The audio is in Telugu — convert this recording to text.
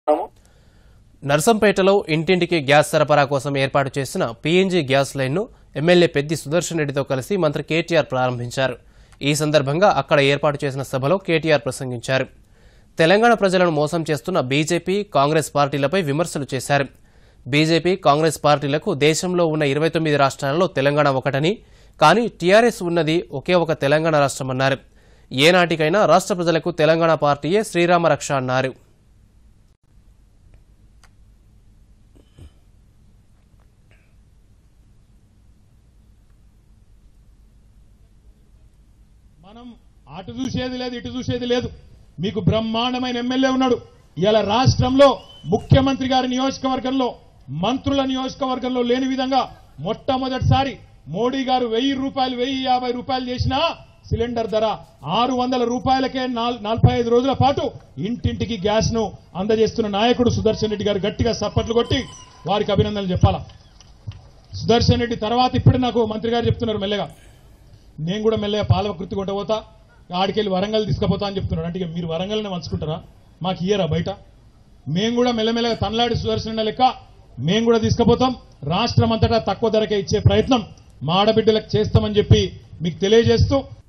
నర్సంపేటలో ఇంటింటికి గ్యాస్ సరఫరా కోసం ఏర్పాటు చేసిన పీఎన్జీ గ్యాస్ లైన్ను ఎమ్మెల్యే పెద్ది సుదర్శన్ రెడ్డితో కలిసి మంత్రి కేటీఆర్ ప్రారంభించారు ఈ సందర్భంగా అక్కడ ఏర్పాటు చేసిన సభలో కేటీఆర్ ప్రసంగించారు తెలంగాణ ప్రజలను మోసం చేస్తున్న బీజేపీ కాంగ్రెస్ పార్టీలపై విమర్శలు చేశారు బీజేపీ కాంగ్రెస్ పార్టీలకు దేశంలో ఉన్న ఇరవై తొమ్మిది రాష్ట్రాలలో తెలంగాణ ఒకటని కానీ టీఆర్ఎస్ ఉన్నది ఒకే ఒక తెలంగాణ రాష్ట్రమన్నారు ఏనాటికైనా రాష్ట్ర ప్రజలకు తెలంగాణ పార్టీయే శ్రీరామ రక్ష అన్నారు మనం అటు చూసేది లేదు ఇటు చూసేది లేదు మీకు బ్రహ్మాండమైన ఎమ్మెల్యే ఉన్నాడు ఇలా రాష్ట్రంలో ముఖ్యమంత్రి గారి నియోజకవర్గంలో మంత్రుల నియోజకవర్గంలో లేని విధంగా మొట్టమొదటిసారి మోడీ గారు వెయ్యి రూపాయలు వెయ్యి యాభై రూపాయలు చేసినా సిలిండర్ ధర ఆరు వందల రూపాయలకే నాల్- నలభై ఐదు రోజుల పాటు ఇంటింటికి గ్యాస్ ను అందజేస్తున్న నాయకుడు సుదర్శన్ రెడ్డి గారు గట్టిగా సప్పట్లు కొట్టి వారికి అభినందనలు చెప్పాలా సుదర్శన్ రెడ్డి తర్వాత ఇప్పుడు నాకు మంత్రి గారు చెప్తున్నారు మెల్లగా నేను కూడా మెల్లగా పాలవకృతి కొంట పోతా ఆడికెళ్ళి వరంగల్ తీసుకుపోతా అని చెప్తున్నాడు అంటే ఇక మీరు వరంగల్నే మంచుకుంటారా మాకు ఇయ్యరా బయట మేము కూడా మెల్లమెల్లగా తనలాడి సుదర్శన లెక్క మేము కూడా తీసుకుపోతాం రాష్ట్రం అంతటా తక్కువ ధరకే ఇచ్చే ప్రయత్నం మా ఆడబిడ్డలకు చేస్తామని చెప్పి మీకు తెలియజేస్తూ